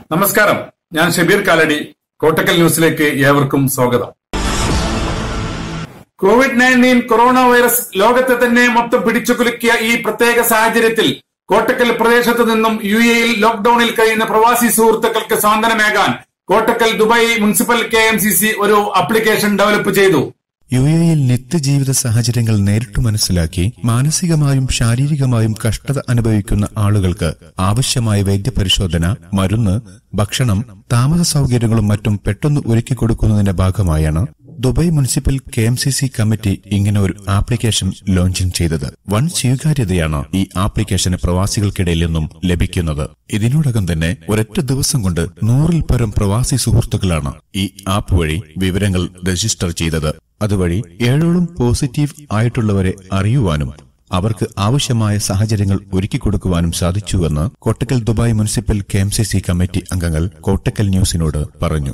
നമസ്കാരം ഞാൻ ഷബീർ കാലടി കോട്ടക്കൽ ന്യൂസിലേക്ക് ഏവർക്കും സ്വാഗതം കോവിഡ് നയൻറ്റീൻ കൊറോണ വൈറസ് ലോകത്തെ തന്നെ മൊത്തം പിടിച്ചുകുലുക്കിയ ഈ പ്രത്യേക സാഹചര്യത്തിൽ കോട്ടക്കൽ പ്രദേശത്ത് നിന്നും യു എയിൽ ലോക്ഡൌണിൽ കഴിയുന്ന പ്രവാസി സുഹൃത്തുക്കൾക്ക് സാന്ത്വനമേകാൻ Kottakkal Dubai municipal K M C C ഒരു ആപ്ലിക്കേഷൻ ഡെവലപ്പ് ചെയ്തു യു എയിൽ നിത്യജീവിത സാഹചര്യങ്ങൾ നേരിട്ട് മനസ്സിലാക്കി മാനസികമായും ശാരീരികമായും കഷ്ടത അനുഭവിക്കുന്ന ആളുകൾക്ക് ആവശ്യമായ വൈദ്യപരിശോധന മരുന്ന് ഭക്ഷണം താമസ സൗകര്യങ്ങളും മറ്റും പെട്ടെന്ന് ഒരുക്കി കൊടുക്കുന്നതിന്റെ ഭാഗമായാണ് Dubai municipal K M C C committee ഇങ്ങനെ ഒരു ആപ്ലിക്കേഷൻ ലോഞ്ചിങ് ചെയ്തത് വൻ സ്വീകാര്യതയാണ് ഈ ആപ്ലിക്കേഷന് പ്രവാസികൾക്കിടയിൽ നിന്നും ലഭിക്കുന്നത് ഇതിനോടകം തന്നെ ഒരൊറ്റ ദിവസം കൊണ്ട് നൂറിൽ പരം പ്രവാസി സുഹൃത്തുക്കളാണ് ഈ ആപ്പ് വഴി വിവരങ്ങൾ രജിസ്റ്റർ ചെയ്തത് അതുവഴി ഏഴോളം പോസിറ്റീവ് ആയിട്ടുള്ളവരെ അറിയുവാനും അവർക്ക് ആവശ്യമായ സാഹചര്യങ്ങൾ ഒരുക്കിക്കൊടുക്കുവാനും സാധിച്ചുവെന്ന് Kottakkal Dubai municipal K M C C committee അംഗങ്ങൾ കോട്ടക്കൽ ന്യൂസിനോട് പറഞ്ഞു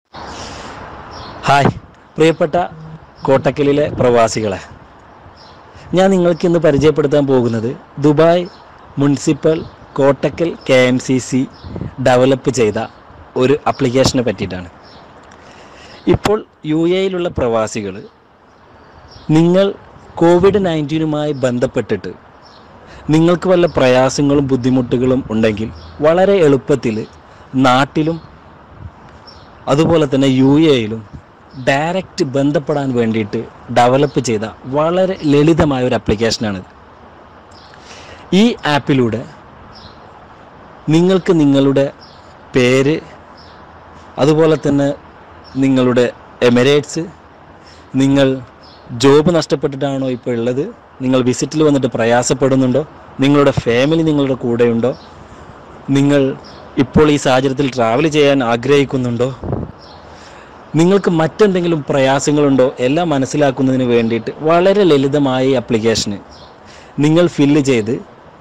ഹായ് പ്രിയപ്പെട്ട കോട്ടക്കലിലെ പ്രവാസികളെ ഞാൻ നിങ്ങൾക്ക് ഇന്ന് പരിചയപ്പെടുത്താൻ പോകുന്നത് Dubai municipal Kottakkal K M C C develop ചെയ്ത ഒരു അപ്ലിക്കേഷനെ പറ്റിയിട്ടാണ് ഇപ്പോൾ യു എയിലുള്ള പ്രവാസികൾ നിങ്ങൾ കോവിഡ് നയൻറ്റീനുമായി ബന്ധപ്പെട്ടിട്ട് നിങ്ങൾക്ക് വല്ല പ്രയാസങ്ങളും ബുദ്ധിമുട്ടുകളും ഉണ്ടെങ്കിൽ വളരെ എളുപ്പത്തിൽ നാട്ടിലും അതുപോലെ തന്നെ യു എയിലും ഡയറക്റ്റ് ബന്ധപ്പെടാൻ വേണ്ടിയിട്ട് ഡെവലപ്പ് ചെയ്ത വളരെ ലളിതമായ ഒരു ആപ്ലിക്കേഷനാണിത് ഈ ആപ്പിലൂടെ നിങ്ങൾക്ക് നിങ്ങളുടെ പേര് അതുപോലെ തന്നെ നിങ്ങളുടെ എമിറേറ്റ്സ് നിങ്ങൾ ജോബ് നഷ്ടപ്പെട്ടിട്ടാണോ ഇപ്പോൾ ഉള്ളത് നിങ്ങൾ വിസിറ്റിൽ വന്നിട്ട് പ്രയാസപ്പെടുന്നുണ്ടോ നിങ്ങളുടെ ഫാമിലി നിങ്ങളുടെ കൂടെയുണ്ടോ നിങ്ങൾ ഇപ്പോൾ ഈ സാഹചര്യത്തിൽ ട്രാവൽ ചെയ്യാൻ ആഗ്രഹിക്കുന്നുണ്ടോ നിങ്ങൾക്ക് മറ്റെന്തെങ്കിലും പ്രയാസങ്ങളുണ്ടോ എല്ലാം മനസ്സിലാക്കുന്നതിന് വേണ്ടിയിട്ട് വളരെ ലളിതമായ ഈ ആപ്ലിക്കേഷന് നിങ്ങൾ ഫില്ല് ചെയ്ത്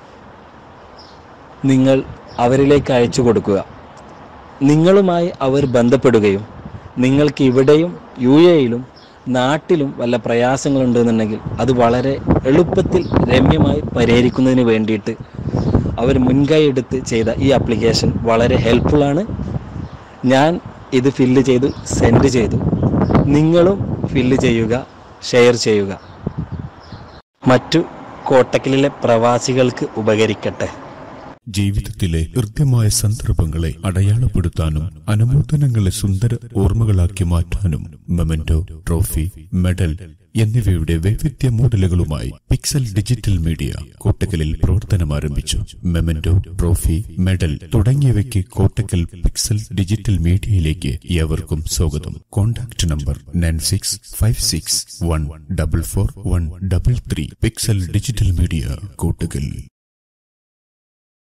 നിങ്ങൾ അവരിലേക്ക് അയച്ചു കൊടുക്കുക നിങ്ങളുമായി അവർ ബന്ധപ്പെടുകയും നിങ്ങൾക്ക് ഇവിടെയും യു എയിലും നാട്ടിലും വല്ല പ്രയാസങ്ങളുണ്ടെന്നുണ്ടെങ്കിൽ അത് വളരെ എളുപ്പത്തിൽ രമ്യമായി പരിഹരിക്കുന്നതിന് വേണ്ടിയിട്ട് അവർ മുൻകൈ എടുത്ത് ചെയ്ത ഈ ആപ്ലിക്കേഷൻ വളരെ ഹെൽപ്ഫുള്ളാണ് ഞാൻ ഇത് ഫില്ല് ചെയ്തു സെൻഡ് ചെയ്തു നിങ്ങളും ഫില്ല് ചെയ്യുക ഷെയർ ചെയ്യുക മറ്റു കോട്ടക്കലിലെ പ്രവാസികൾക്ക് ഉപകരിക്കട്ടെ ജീവിതത്തിലെ കൃത്യമായ സന്ദർഭങ്ങളെ അടയാളപ്പെടുത്താനും അനുമോദനങ്ങളെ സുന്ദര ഓർമ്മകളാക്കി മാറ്റാനും മെമന്റോ ട്രോഫി മെഡൽ എന്നിവയുടെ വൈവിധ്യ മോഡലുകളുമായി പിക്സൽ ഡിജിറ്റൽ മീഡിയ കോട്ടക്കലിൽ പ്രവർത്തനം ആരംഭിച്ചു മെമന്റോ ട്രോഫി മെഡൽ തുടങ്ങിയവയ്ക്ക് കോട്ടക്കൽ പിക്സൽ ഡിജിറ്റൽ മീഡിയയിലേക്ക് ഏവർക്കും സ്വാഗതം contact number nine six five six one double four one double three pixel digital media Kottakkal